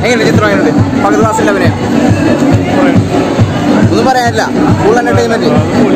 എങ്ങനെയുണ്ട് ചിത്രം എങ്ങനെയുണ്ട് പകുതി മാസത്തിൽ അഭിനയം ഒന്നും പറയാനില്ല ഫുൾ എന്റർടൈൻമെന്റ്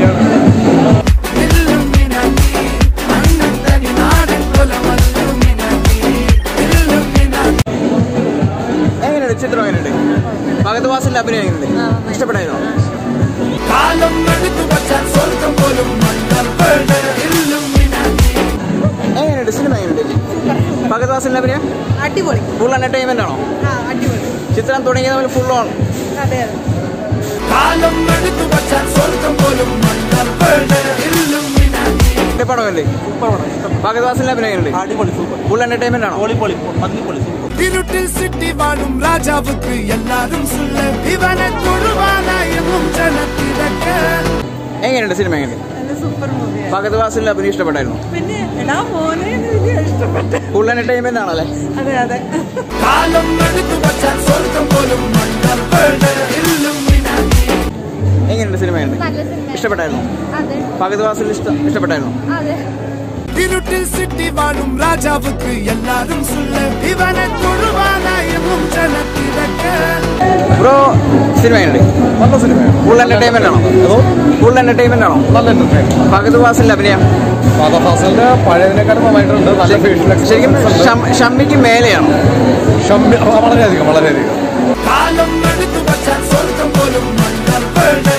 എങ്ങനെയുണ്ട് ചിത്രം എങ്ങനെയുണ്ട് പകുതി മാസത്തിൽ അഭിനയം എങ്ങനെയുണ്ട് ഇഷ്ടപ്പെട്ടായിരുന്നോ കാലം എടുത്തു വച്ചാൽ സ്വർഗം പോലും മണ്ണപ്പേട് എങ്ങനെയുണ്ട് സിനിമ എങ്ങനെയുണ്ട് പകുതി മാസത്തിൽ അഭിനയം അടിപൊളി ഫുൾ എന്റർടൈൻമെന്റ് ആണോ ആ അടിപൊളി ചിത്രം തുടങ്ങിയത് ഫുൾ ഓൺ അതെ അതെ കാലം എടുത്തു വച്ചാൽ സ്വർഗം പോലും മണ്ണപ്പേട് എന്റെ പടമല്ലേ പകുതി മാസത്തിൽ അഭിനയം എങ്ങനെയുണ്ട് അടിപൊളി സൂപ്പർ ഫുൾ എന്റർടൈൻമെന്റ് ആണോ പൊളി പൊളി അടിപൊളി സൂപ്പർ ഇരുട്ടിൽ സിറ്റി വാഴും രാജാവുക്ക് എല്ലാരും സുല്ല ഇവനെ തൊഴുവാനായെന്നും ജനത്തിരക്ക് എങ്ങനെയുണ്ട് സിനിമ എങ്ങനെയുണ്ട് നല്ല സൂപ്പർ മൂവിയാണ് പകുതി മാസത്തിൽ അഭിനയം ഇഷ്ടപ്പെട്ടായിരുന്നു പിന്നെ എടാ മോനെ എന്ന് എനിക്ക് ഇഷ്ടപ്പെട്ടു ഫുൾ എന്റർടൈൻമെന്റ് ആണല്ലേ അതെ അതെ കാലം എടുത്തു വച്ചാൽ സ്വർഗം പോലും മണ്ണപ്പേട് എങ്ങനെയുണ്ട് സിനിമ എങ്ങനെയുണ്ട് നല്ല സിനിമ ഇഷ്ടപ്പെട്ടായിരുന്നു അതെ പകുതി മാസത്തിൽ ഇഷ്ടം ഇഷ്ടപ്പെട്ടായിരുന്നു അതെ ഇരുട്ടിൽ സിറ്റി വാഴും രാജാവുക്ക് എല്ലാരും സുല്ല ഇവനെ തൊഴുവാനായെന്നും ജനത്തിരക്ക് ബ്രോ സിനിമ എങ്ങനെയുണ്ട് നല്ല സിനിമയാണ് ഫുൾ എന്റർടൈൻമെന്റ് ആണോ ഏതോ ഫുൾ എന്റർടൈൻമെന്റ് ആണോ നല്ല എന്റർടൈൻമെന്റ് പകുതി മാസത്തിൽ അഭിനയം ഫാദർ ഫാസലിന്റെ പഴയതിനെക്കാളും നന്നായിട്ടുണ്ട് നല്ല ഫേഷ്യൽ ശരിക്കും എക്സ്പ്രഷൻസ് ഷം- ഷമ്മിക്ക് മേലെയാണോ ഷമ്മി ആ, വളരെയധികം വളരെയധികം കാലം എടുത്തു വച്ചാൽ സ്വർഗം പോലും മണ്ണപ്പേട്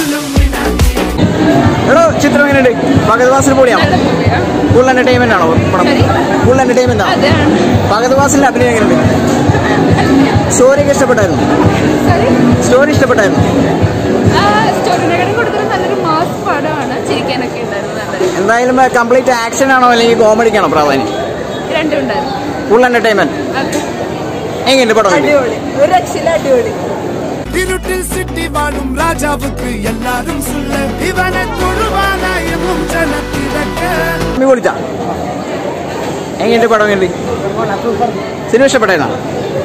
എടോ ചിത്രം എങ്ങനെയുണ്ട് പകുതി മാസത്തിൽ പൊളിയാണോ ഫുൾ എന്റർടൈൻമെന്റ് ആണോ പടം ഫുൾ എന്റർടൈൻമെന്റ് ആണോ പകുതി മാസത്തിൽ അഭിനയം എങ്ങനെയുണ്ട് സ്റ്റോറിയൊക്കെ ഇഷ്ടപ്പെട്ടായിരുന്നു സ്റ്റോറി ഇഷ്ടപ്പെട്ടായിരുന്നു സ്റ്റോറിനെക്കാളും കൂടുതൽ നല്ലൊരു മാസ് പടമാണ് ചിരിക്കാനൊക്കെ ഉണ്ടായിരുന്നു നല്ലത് എന്തായാലും കംപ്ലീറ്റ് ആക്ഷൻ ആണോ അല്ലെങ്കിൽ കോമഡിക്കാണോ പ്രാധാന്യം രണ്ടും ഉണ്ടായിരുന്നു ഫുൾ എന്റർടൈൻമെന്റ് അതെ എങ്ങനെയുണ്ട് പടം അടിപൊളി ഒരു രക്ഷയില്ല അടിപൊളി ഇരുട്ടിൽ സിറ്റി വാഴും രാജാവുക്ക് എല്ലാരും സുല്ല ഇവനെ തൊഴുവാനായെന്നും ജനത്തിരക്ക് ഷമ്മി പൊളിച്ചാ എങ്ങനെയുണ്ട് പടം എങ്ങനെയുണ്ട് സിനിമ ഇഷ്ടപ്പെട്ടായിരുന്നോ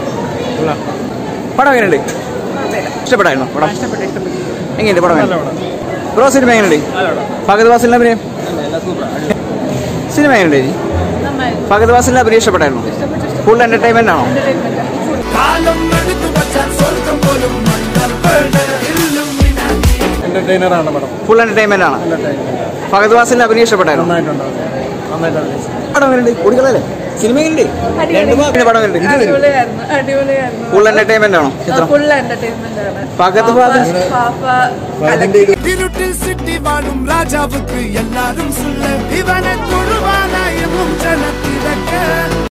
പടം എങ്ങനെയുണ്ട് ഇഷ്ടപ്പെട്ടായിരുന്നോ പടം എങ്ങനെയുണ്ട് പടം ബ്രോ സിനിമ എങ്ങനെയുണ്ട് പകുതി വാസിലെ അഭിനയം സിനിമ എങ്ങനെയുണ്ട് ചേച്ചി പകുതി വാസിലെ അഭിനയം ഇഷ്ടപ്പെട്ടായിരുന്നു ഫുൾ എന്റർടൈൻമെന്റ് ആണോ കാലം എടുത്തു വച്ചാൽ സ്വർഗം പോലും മണ്ണപ്പേട് എന്റർടൈനർ ആണ് പടം ഫുൾ എന്റർടൈൻമെന്റ് ആണ് പകുതി വാസിലെ അഭിനയം ഇഷ്ടപ്പെട്ടായിരുന്നു നന്നായിട്ടുണ്ട് നന്നായിട്ടുണ്ട് പടം എങ്ങനെയുണ്ട് ഓടിക്കളല്ലേ സിനിമ എങ്ങനെയുണ്ട് രണ്ട് ഭാഗത്തിന്റെ പടം എങ്ങനെയുണ്ട് അടിപൊളിയായിരുന്നു അടിപൊളിയായിരുന്നു ഫുൾ എന്റർടൈൻമെന്റ് ആണോ ചിത്രം ഫുൾ എന്റർടൈൻമെന്റ് ആണ് പകുതി ഭാഗം പാപ്പ ഇരുട്ടിൽ സിറ്റി വാഴും രാജാവുക്ക് എല്ലാരും സുല്ല ഇവനെ തൊഴുവാനായെന്നും ജനത്തിരക്ക്